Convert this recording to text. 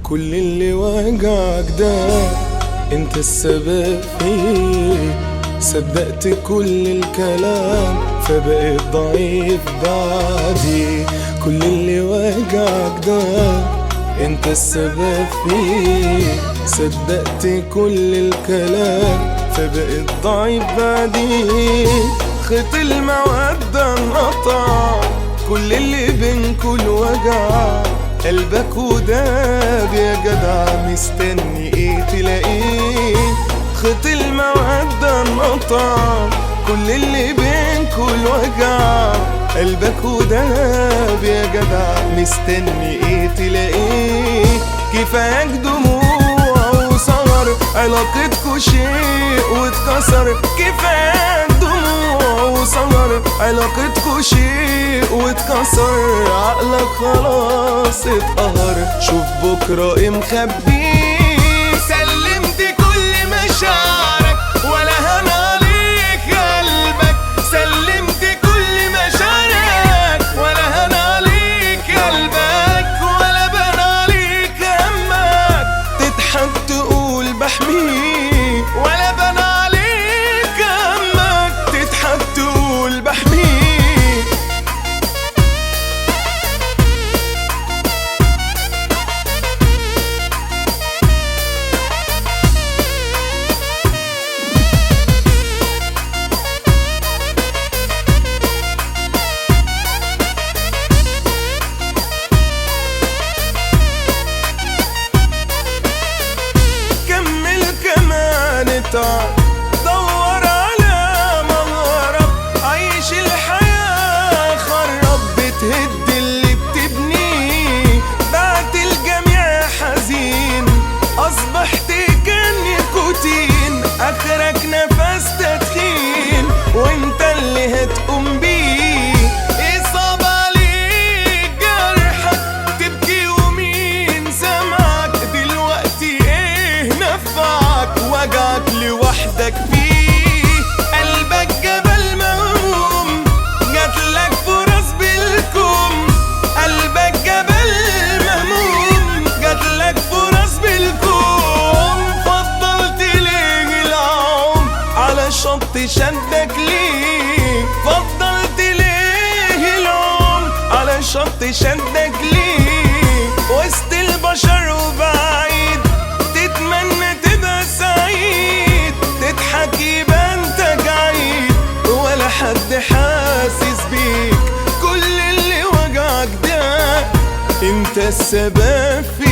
كل اللي وجعك ده انت السبب فيه صدقت كل الكلام فبقيت ضعيف بعدي كل اللي وجعك ده انت السبب فيه صدقت كل الكلام فبقيت ضعيف بعدي خيط المودة انقطع كل اللي بينكوا الوجع قلبك وداب يا جدع مستني ايه تلاقيه خيط المودة انقطع كل اللي بينكوا الوجع قلبك وداب يا جدع مستني ايه تلاقيه كفاياك دموع وسهر علاقتكوا شيء واتكسر كفاياك دموع وسهر علاقتكوا شيء واتكسر عقلك خلاص اتقهر شوف بكرة ايه مخبيه سلمت كل مشاعرك ولا هان عليك قلبك سلمت كل مشاعرك ولا هان عليك قلبك ولا بان عليك همك تضحك تقول بحميك ولا بان عليك همك تضحك تقول بحميك كمل كمان اتعب دور على مغرب عيش الحياة خرب بتهد اللي بتبنيه بعت الجميع حزين أصبحت كنيكوتين آخرك نفس تدخين وانت اللي هتقوم بيه إصابة عليك جرحك تبكي ومين سمعك دلوقتي ايه نفعك وجعك لوحدك فيه قلبك جبل مهموم جاتلك فرص بالكم قلبك جبل مهموم جاتلك فرص بالكم فضلت ليه العوم على شط شدك ليه فضلت ليه العوم على شط شدك ليه وسط البشر وبعيد تتمنى تبقى سعيد تضحك يبقى انت جعيد ولا حد حاسس بيك كل اللي وجعك ده انت السبب فيه